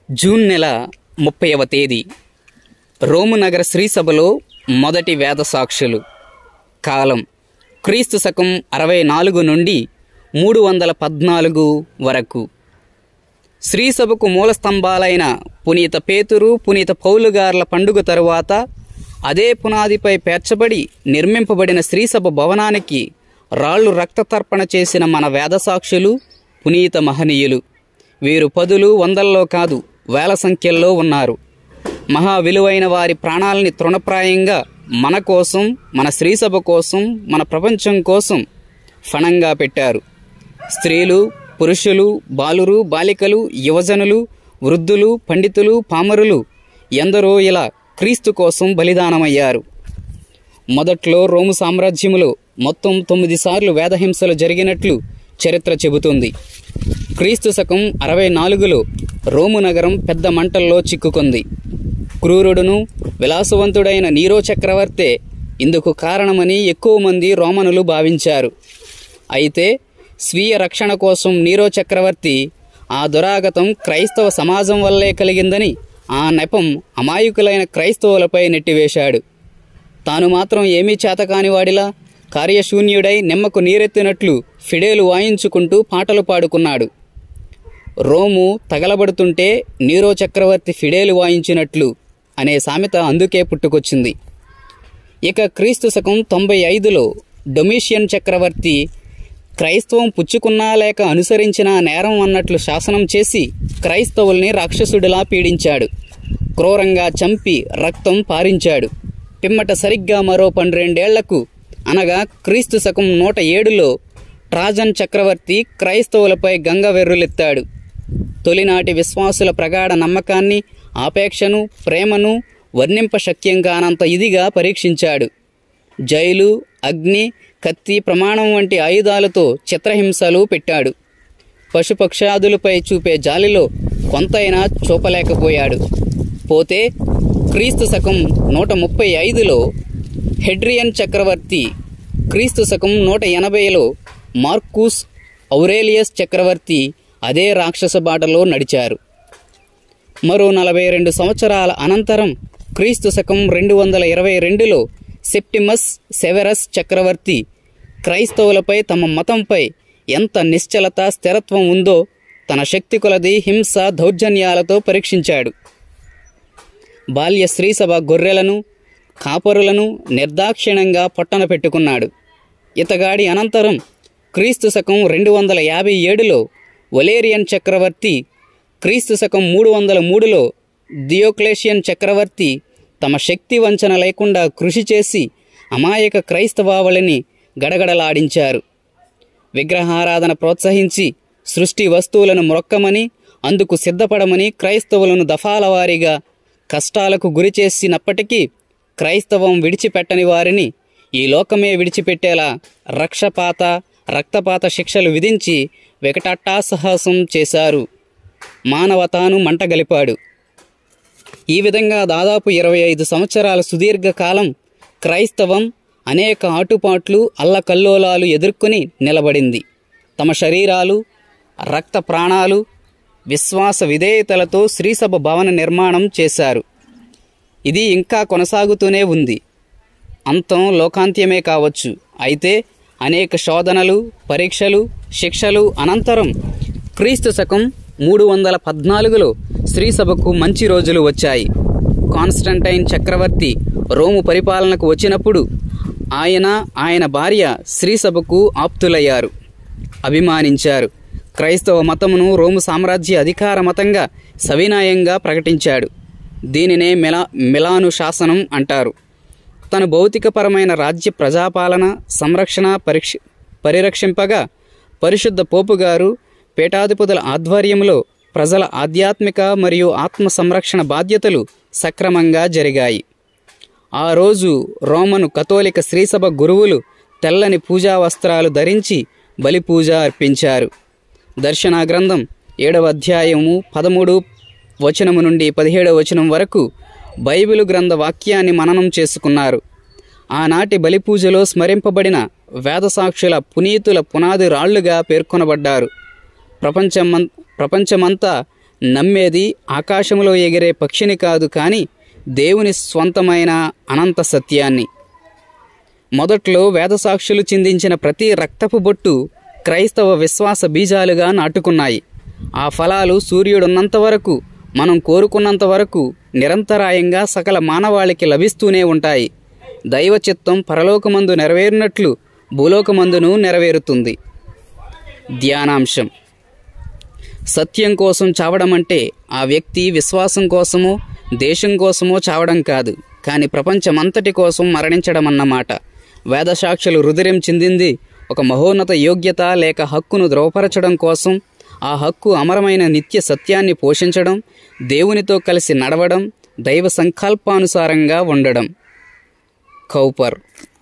June నెల ముప్పైవ తేదీ రోము నగర శ్రీసభలో మొదటి వేద సాక్షులు కాలం క్రీస్తు శకం అరవై నాలుగు నుండి మూడు వందల పద్నాలుగు వరకు శ్రీసభకు మూల స్తంభాలైన పునీత పేతురు పునీత పౌలుగార్ల పండుగ తరువాత అదే పునాదిపై పేర్చబడి నిర్మింపబడిన శ్రీసభ భవనానికి రాళ్ళు రక్తతర్పణ చేసిన మన వేదసాక్షులు పునీత మహనీయులు వీరు పదులు వందల్లో కాదు వేల సంఖ్యల్లో ఉన్నారు మహా విలువైన వారి ప్రాణాలని తృణప్రాయంగా మన కోసం మన శ్రీసభ కోసం మన ప్రపంచం కోసం ఫణంగా పెట్టారు స్త్రీలు పురుషులు బాలురు బాలికలు యువజనులు వృద్ధులు పండితులు పామరులు ఎందరో ఇలా క్రీస్తు కోసం బలిదానమయ్యారు మొదట్లో రోము సామ్రాజ్యములో మొత్తం తొమ్మిది సార్లు వేదహింసలు జరిగినట్లు చరిత్ర చెబుతుంది క్రీస్తు శకం అరవై నాలుగులో రోము నగరం పెద్ద మంటల్లో చిక్కుకుంది క్రూరుడును విలాసవంతుడైన నీరో చక్రవర్తే ఇందుకు కారణమని ఎక్కువ మంది రోమనులు భావించారు అయితే స్వీయ రక్షణ కోసం నీరో చక్రవర్తి ఆ దురాగతం క్రైస్తవ సమాజం వల్లే కలిగిందని ఆ నెపం అమాయకులైన క్రైస్తవులపై నెట్టివేశాడు తాను మాత్రం ఏమీ చేతకాని వాడిలా కార్యశూన్యుడై నిమ్మకు నీరెత్తినట్లు ఫిడేలు వాయించుకుంటూ పాటలు పాడుకున్నాడు రోము తగలబడుతుంటే నీరో చక్రవర్తి ఫిడేలు వాయించినట్లు అనే సామెత అందుకే పుట్టుకొచ్చింది ఇక క్రీస్తు శకం తొంభై ఐదులో డొమిషియన్ చక్రవర్తి క్రైస్తవం పుచ్చుకున్నా లేక అనుసరించిన నేరం అన్నట్లు శాసనం చేసి క్రైస్తవుల్ని రాక్షసుడిలా పీడించాడు క్రూరంగా చంపి రక్తం పారించాడు పిమ్మట సరిగ్గా మరో పన్నెండేళ్లకు అనగా క్రీస్తు శకం నూట ఏడులో ట్రాజన్ చక్రవర్తి క్రైస్తవులపై గంగ వెర్రులెత్తాడు తొలినాటి విశ్వాసుల ప్రగాఢ నమ్మకాన్ని ఆపేక్షను ప్రేమను వర్ణింప శక్యం కానంత ఇదిగా పరీక్షించాడు జైలు అగ్ని కత్తి ప్రమాణం వంటి ఆయుధాలతో చిత్రహింసలు పెట్టాడు పశుపక్షాదులపై చూపే జాలిలో కొంతైనా చూపలేకపోయాడు పోతే క్రీస్తు శకం నూట ముప్పై ఐదులో హెడ్రియన్ చక్రవర్తి క్రీస్తు శకం నూట ఎనభైలో మార్కూస్ ఔరేలియస్ చక్రవర్తి అదే రాక్షస బాటలో నడిచారు మరో నలభై రెండు సంవత్సరాల అనంతరం క్రీస్తు శకం రెండు వందల ఇరవై రెండులో సెప్టిమస్ సెవెరస్ చక్రవర్తి క్రైస్తవులపై తమ మతంపై ఎంత నిశ్చలత స్థిరత్వం ఉందో తన శక్తి కొలది హింస దౌర్జన్యాలతో పరీక్షించాడు బాల్య స్త్రీసభ గొర్రెలను కాపరులను నిర్దాక్షిణ్యంగా పొట్టన పెట్టుకున్నాడు ఇతగాడి అనంతరం క్రీస్తు శకం రెండు వందల యాభై ఏడులో ఒలేరియన్ చక్రవర్తి క్రీస్తు శకం మూడు వందల మూడులో దియోక్లేషియన్ చక్రవర్తి తమ శక్తి వంచన లేకుండా కృషి చేసి అమాయక క్రైస్తవావళిని గడగడలాడించారు విగ్రహారాధన ప్రోత్సహించి సృష్టి వస్తువులను మొక్కమని అందుకు సిద్ధపడమని క్రైస్తవులను దఫాల వారీగా కష్టాలకు గురి చేసినప్పటికీ క్రైస్తవం విడిచిపెట్టని వారిని ఈ లోకమే విడిచిపెట్టేలా రక్షపాత రక్తపాత శిక్షలు విధించి వికటాట్టాసహాసం చేశారు మానవతాను మంటగలిపాడు ఈ విధంగా దాదాపు ఇరవై ఐదు సంవత్సరాల సుదీర్ఘ కాలం క్రైస్తవం అనేక ఆటుపాట్లు అల్లకల్లోలాలు ఎదుర్కొని నిలబడింది తమ శరీరాలు రక్త ప్రాణాలు విశ్వాస విధేయతలతో శ్రీసభ భవన నిర్మాణం చేశారు ఇది ఇంకా కొనసాగుతూనే ఉంది అంతం లోకాంత్యమే కావచ్చు అయితే అనేక శోధనలు పరీక్షలు శిక్షలు అనంతరం క్రీస్తు శకం మూడు వందల పద్నాలుగులో శ్రీసభకు మంచి రోజులు వచ్చాయి కాన్స్టంటైన్ చక్రవర్తి రోము పరిపాలనకు వచ్చినప్పుడు ఆయన ఆయన భార్య శ్రీసభకు ఆప్తులయ్యారు అభిమానించారు క్రైస్తవ మతమును రోము సామ్రాజ్య అధికార మతంగా సవినయంగా ప్రకటించాడు దీనినే మిలా మిలాను శాసనం అంటారు తన భౌతికపరమైన రాజ్య ప్రజాపాలన సంరక్షణ పరీక్ష పరిరక్షింపగా పరిశుద్ధ పోపుగారు పీఠాధిపతుల ఆధ్వర్యంలో ప్రజల ఆధ్యాత్మిక మరియు ఆత్మ సంరక్షణ బాధ్యతలు సక్రమంగా జరిగాయి ఆ రోజు రోమను కథోలిక శ్రీసభ గురువులు తెల్లని పూజా వస్త్రాలు ధరించి బలి పూజ అర్పించారు దర్శన గ్రంథం ఏడవ అధ్యాయము పదమూడు వచనము నుండి పదిహేడవ వచనం వరకు బైబిలు గ్రంథ వాక్యాన్ని మననం చేసుకున్నారు ఆనాటి బలి పూజలో స్మరింపబడిన వేదసాక్షుల పునీతుల పునాది రాళ్లుగా పేర్కొనబడ్డారు ప్రపంచమం ప్రపంచమంతా నమ్మేది ఆకాశంలో ఎగిరే పక్షిని కాదు కానీ దేవుని స్వంతమైన అనంత సత్యాన్ని మొదట్లో వేదసాక్షులు చిందించిన ప్రతి రక్తపు బొట్టు క్రైస్తవ విశ్వాస బీజాలుగా నాటుకున్నాయి ఆ ఫలాలు సూర్యుడున్నంత వరకు మనం కోరుకున్నంత వరకు నిరంతరాయంగా సకల మానవాళికి లభిస్తూనే ఉంటాయి దైవ చిత్తం పరలోకమందు నెరవేరినట్లు భూలోకమందును నెరవేరుతుంది ధ్యానాంశం సత్యం కోసం చావడం అంటే ఆ వ్యక్తి విశ్వాసం కోసమో దేశం కోసమో చావడం కాదు కానీ ప్రపంచమంతటి కోసం మరణించడం అన్నమాట వేదసాక్షులు రుదిరం చెందింది ఒక మహోన్నత యోగ్యత లేక హక్కును ధ్రువపరచడం కోసం ఆ హక్కు అమరమైన నిత్య సత్యాన్ని పోషించడం దేవునితో కలిసి నడవడం దైవ సంకల్పానుసారంగా ఉండడం కౌపర్